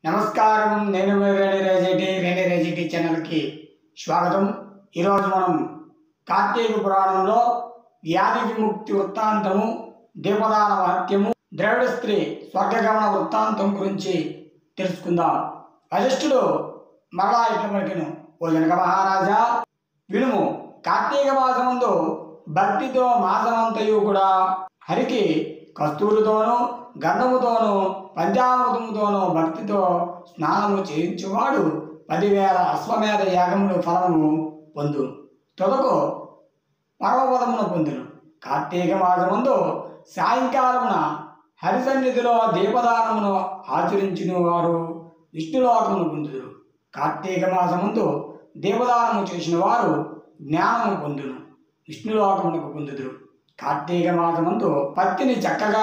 నమస్కారం నేను మీ వేణి రేజేటి వేణి రేజేటి ఛానల్కి స్వాగతం ఈరోజు మనం కార్తీక పురాణంలో వ్యాధి విముక్తి వృత్తాంతము దీపదాన మహత్యము ద్రవిడ స్త్రీ స్వర్గగమన వృత్తాంతం గురించి తెలుసుకుందాం వశిష్ఠుడు మరలా ఇట్ల పలికెను ఓ జనక మహారాజా వినుము కార్తీక మాసమందు భక్తితో మాసమంతయు కూడా హరికి కస్తూరితోనూ గంధముతోనూ పంచామృతముతోనూ భక్తితో స్నానము చేయించువాడు పదివేల అశ్వమేధ యాగములు ఫలము పొందు తొదకు పరమపదమును పొందును కార్తీక మాసమందు సాయంకాలమున హరిసన్నిధిలో దీపదానమును ఆచరించిన వారు విష్ణులోకమును పొందుదురు కార్తీక మాసమందు దీపదానము చేసిన వారు జ్ఞానము పొందును విష్ణులోకమునకు పొందుదురు కార్తీక మాసమందు పత్తిని చక్కగా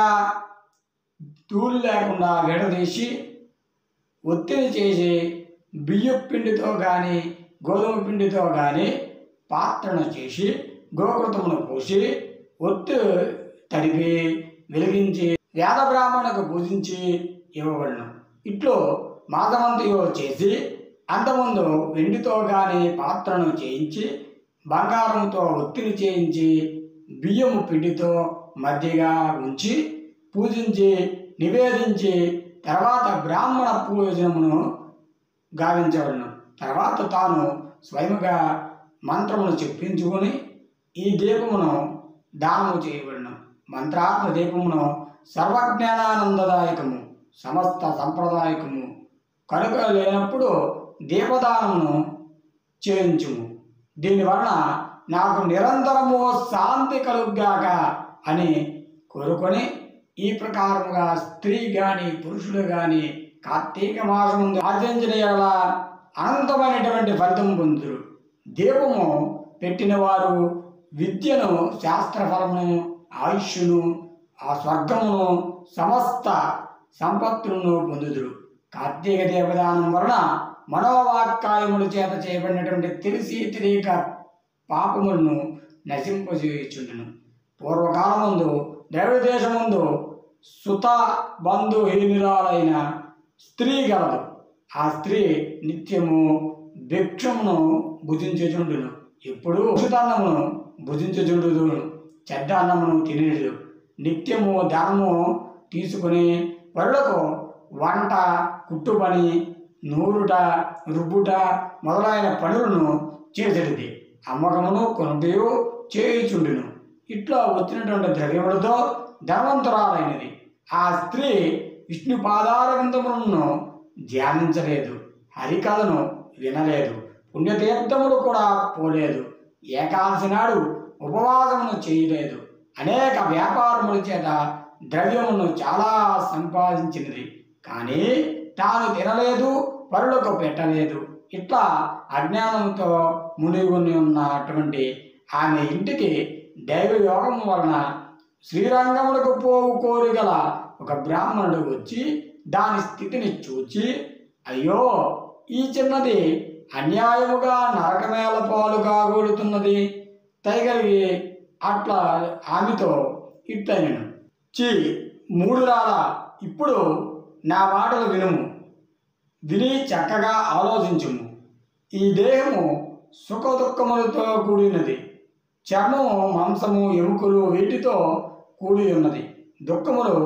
ధూళి లేకుండా విడదీసి ఒత్తిడి చేసి బియ్యం పిండితో కానీ గోధుమ పిండితో కానీ పాత్రను చేసి గోకృతమును పోసి ఒత్తి తడిపి వెలిగించి వేద బ్రాహ్మణకు పూజించి ఇవ్వబడును ఇట్లు మాసమంతయో చేసి అంతముందు వెండితో కానీ పాత్రను చేయించి బంగారంతో ఒత్తిడి చేయించి బియ్యము పిండితో మధ్యగా ఉంచి పూజించి నివేదించి తర్వాత బ్రాహ్మణ పూజనమును గావించవలను తర్వాత తాను స్వయముగా మంత్రమును చెప్పించుకొని ఈ దీపమును దానము చేయబడును మంత్రాత్మ దీపమును సర్వజ్ఞానానందదాయకము సమస్త సంప్రదాయకము కనుక లేనప్పుడు దీపదానమును చేయించుము దీనివలన నాకు నిరంతరము శాంతి కలుగ్గాక అని కోరుకొని ఈ ప్రకారముగా స్త్రీ గాని పురుషుడు గాని కార్తీక మాసం ముందు ఆచరించిన యెడల అనంతమైనటువంటి ఫలితం పొందురు దీపము పెట్టిన వారు విద్యను శాస్త్రఫలమును ఆయుష్ను ఆ స్వర్గమును సమస్త సంపత్తులను పొందుదురు కార్తీక దేవదానం వలన మనోవాక్కాయముల చేత చేయబడినటువంటి తెలిసి తెలియక పాపములను నశింపజేయుచుండును పూర్వకాలముందు దేవదేశముందు సుత బంధుహీనురాలైన స్త్రీ గలదు ఆ స్త్రీ నిత్యము భిక్షమును భుజించుచుండును ఎప్పుడు ఉచితాన్నమును భుజించుచుండును చెడ్డ అన్నమును తినేదు నిత్యము ధనము తీసుకుని వరులకు వంట కుట్టు పని నూరుట రుబ్బుట మొదలైన పనులను చేసేది అమ్మకమును కొనుటయు చేయుచుండును ఇట్లా వచ్చినటువంటి ద్రవ్యములతో ధనవంతురాలైనది ఆ స్త్రీ విష్ణు పాదారవిందములను ధ్యానించలేదు హరికథను వినలేదు పుణ్యతీర్థములు కూడా పోలేదు ఏకాదశి నాడు ఉపవాసమును చేయలేదు అనేక వ్యాపారముల చేత ద్రవ్యమును చాలా సంపాదించినది కానీ తాను తినలేదు పరులకు పెట్టలేదు ఇట్లా అజ్ఞానంతో మునిగుని ఉన్నటువంటి ఆమె ఇంటికి దైవ యోగం వలన శ్రీరంగములకు పోవు కోరిగల ఒక బ్రాహ్మణుడు వచ్చి దాని స్థితిని చూచి అయ్యో ఈ చిన్నది అన్యాయముగా నరకమేల పాలు కాగోలుతున్నది తైగలిగి అట్లా ఆమెతో ఇట్టనను చి మూడు రాల ఇప్పుడు నా మాటలు వినుము విని చక్కగా ఆలోచించుము ఈ దేహము సుఖ దుఃఖములతో కూడినది చర్మము మాంసము ఎముకలు వీటితో కూడి ఉన్నది దుఃఖములు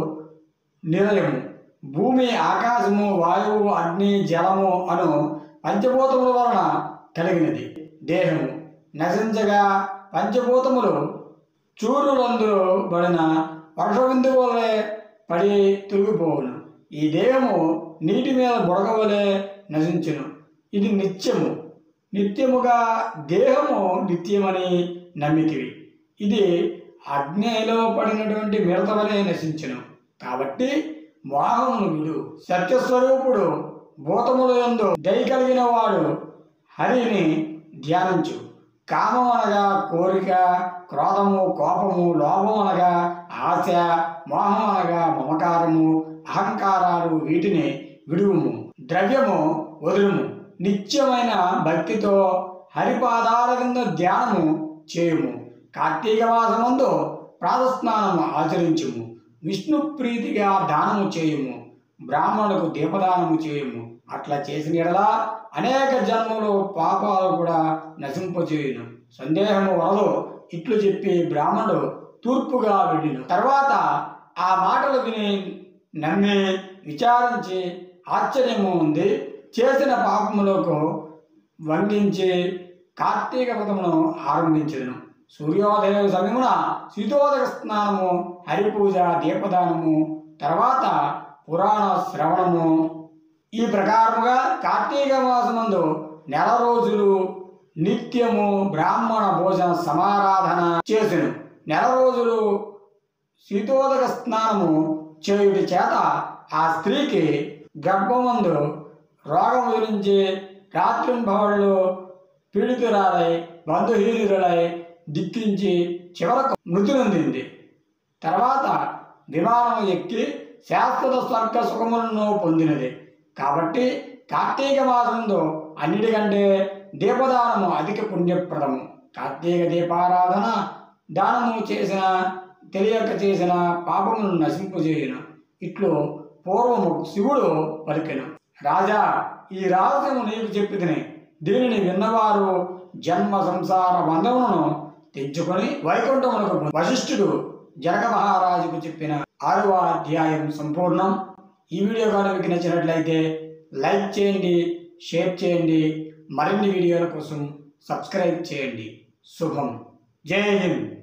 నిలయము భూమి ఆకాశము వాయువు అగ్ని జలము అను పంచభూతముల వలన కలిగినది దేహము నశించగా పంచభూతములు చూరులందు పడిన వర్షబిందు వలె పడి తొలగిపోవును ఈ దేహము నీటి మీద బుడగ వలె నశించును ఇది నిత్యము నిత్యముగా దేహము నిత్యమని నమ్మితివి ఇది అగ్నిలో పడినటువంటి మిడత వలె నశించును కాబట్టి మోహమును విడు సత్యస్వరూపుడు భూతముల యందు దయ కలిగిన వాడు హరిని ధ్యానించు కామం అనగా కోరిక క్రోధము కోపము లోభం అనగా ఆశ మోహం అనగా మమకారము అహంకారాలు వీటిని విడువుము ద్రవ్యము వదులుము నిత్యమైన భక్తితో హరిపాదాల కింద ధ్యానము చేయుము కార్తీక మాసమందు ప్రాతస్నానము ఆచరించుము విష్ణు ప్రీతిగా దానము చేయుము బ్రాహ్మణులకు దీపదానము చేయము అట్లా చేసిన ఎడలా అనేక జన్మలు పాపాలు కూడా నశింపచేయును సందేహము వలదు ఇట్లు చెప్పి బ్రాహ్మణుడు తూర్పుగా వెళ్ళిను తర్వాత ఆ మాటలు విని నమ్మి విచారించి ఆశ్చర్యము ఉంది చేసిన పాపములకు వంగించి కార్తీక వ్రతమును ఆరంభించదును సూర్యోదయ సమయమున శీతోదక స్నానము హరిపూజ దీపదానము తర్వాత పురాణ శ్రవణము ఈ ప్రకారముగా కార్తీక మాసమందు నెల రోజులు నిత్యము బ్రాహ్మణ భోజన సమారాధన చేసెను నెల రోజులు శీతోదక స్నానము చేయుడి చేత ఆ స్త్రీకి గర్భమందు రోగం గురించి రాత్రింబవళ్ళు పీడితురాలై బంధుహీనులై దిక్కించి చివరకు మృతి నొందింది తర్వాత విమానం ఎక్కి శాశ్వత స్వర్గ సుఖములను పొందినది కాబట్టి కార్తీక మాసంలో అన్నిటికంటే దీపదానము అధిక పుణ్యప్రదము కార్తీక దీపారాధన దానము చేసిన తెలియక చేసిన పాపమును నశింపజేయును ఇట్లు పూర్వము శివుడు పలికెను రాజా ఈ రహస్యము నీకు చెప్పితిని దీనిని విన్నవారు జన్మ సంసార బంధములను తెచ్చుకొని వైకుంఠములకు వశిష్ఠుడు జనక మహారాజుకు చెప్పిన ఆరవ అధ్యాయం సంపూర్ణం ఈ వీడియో కానీ మీకు నచ్చినట్లయితే లైక్ చేయండి షేర్ చేయండి మరిన్ని వీడియోల కోసం సబ్స్క్రైబ్ చేయండి శుభం జై హింద్